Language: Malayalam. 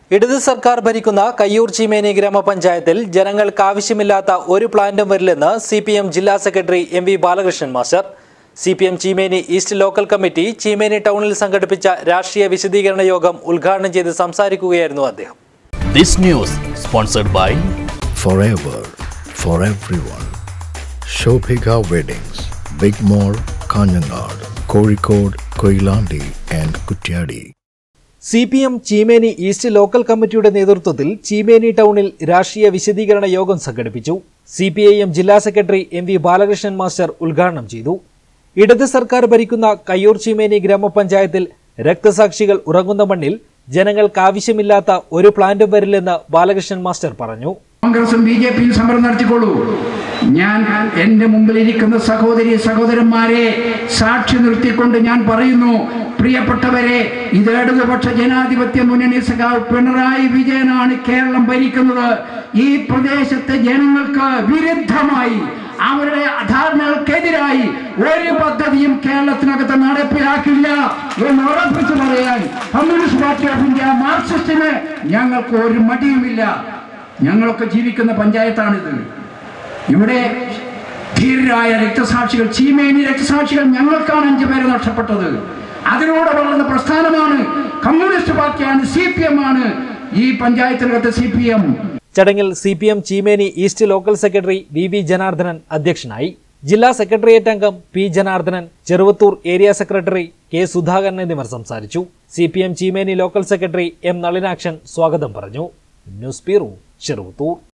ഇടത് സർക്കാർ ഭരിക്കുന്ന കയ്യൂർ ചീമേനി ഗ്രാമപഞ്ചായത്തിൽ ജനങ്ങൾക്ക് ആവശ്യമില്ലാത്ത ഒരു പ്ലാന്റും വരില്ലെന്ന് സി പി എം ജില്ലാ secretary M V Balakrishnan master C P M Cheemeni east local committee Cheemeni ടൗണിൽ സംഘടിപ്പിച്ച രാഷ്ട്രീയ വിശദീകരണ യോഗം ഉദ്ഘാടനം ചെയ്ത് സംസാരിക്കുകയായിരുന്നു അദ്ദേഹം This news sponsored by forever for everyone. Shobhika Weddings, Big Mall, Kanyanad, Kozhikode, Koilandi and Kutyadi. C P M Cheemeni east local കമ്മിറ്റിയുടെ നേതൃത്വത്തിൽ ചീമേനി ടൗണിൽ രാഷ്ട്രീയ വിശദീകരണ യോഗം സംഘടിപ്പിച്ചു സി പി ഐ എം ജില്ലാ secretary M V Balakrishnan master ഉദ്ഘാടനം ചെയ്തു ഇടത് സർക്കാർ ഭരിക്കുന്ന കയ്യൂർ ചീമേനി ഗ്രാമപഞ്ചായത്തിൽ രക്തസാക്ഷികൾ ഉറങ്ങുന്ന മണ്ണിൽ ജനങ്ങൾക്ക് ആവശ്യമില്ലാത്ത ഒരു പ്ലാന്റും വരില്ലെന്ന് ബാലകൃഷ്ണൻ മാസ്റ്റർ പറഞ്ഞു കോൺഗ്രസും ബി ജെ പിയും സമരം നടത്തിക്കൊള്ളൂ ഞാൻ എൻ്റെ മുമ്പിലിരിക്കുന്ന സഹോദരി സഹോദരന്മാരെ സാക്ഷി നിർത്തിക്കൊണ്ട് ഞാൻ പറയുന്നു പ്രിയപ്പെട്ടവരെ ഇത് ഇടതുപക്ഷ ജനാധിപത്യ മുന്നണി സഖാവ് പിണറായി വിജയനാണ് കേരളം ഭരിക്കുന്നത് ഈ പ്രദേശത്തെ ജനങ്ങൾക്ക് വിരുദ്ധമായി അവരുടെ ധാരണകൾക്കെതിരായി ഒരു പദ്ധതിയും കേരളത്തിനകത്ത് നടപ്പിലാക്കില്ല എന്ന് ഉറപ്പിച്ചു പറയാൻ കമ്മ്യൂണിസ്റ്റ് പാർട്ടി ഓഫ് ഇന്ത്യ മാർക്സിസ്റ്റിന് ഞങ്ങൾക്ക് ഒരു മടിയുമില്ല ഞങ്ങളൊക്കെ ജീവിക്കുന്ന പഞ്ചായത്താണിത് ഇവിടെ ധീരരായ രക്തസാക്ഷികൾ ചീമേനി രക്തസാക്ഷികൾ ഞങ്ങൾക്കാണ് അഞ്ചു പേര് നഷ്ടപ്പെട്ടത് അതിലൂടെ വളർന്ന പ്രസ്ഥാനമാണ് കമ്മ്യൂണിസ്റ്റ് പാർട്ടിയാണ് സി പി എം ആണ് ഈ പഞ്ചായത്തിനകത്ത് സി പി എം ചടങ്ങിൽ C P M Cheemeni east local secretary V V Janardhanan അധ്യക്ഷനായി ജില്ലാ സെക്രട്ടേറിയറ്റ് അംഗം P Janardhanan Cheruvathur area secretary K Sudhakaran എന്നിവർ സംസാരിച്ചു C P M Cheemeni local secretary M Nalinakshan സ്വാഗതം പറഞ്ഞു ന്യൂസ് ബ്യൂറോ ചെറുവത്തൂർ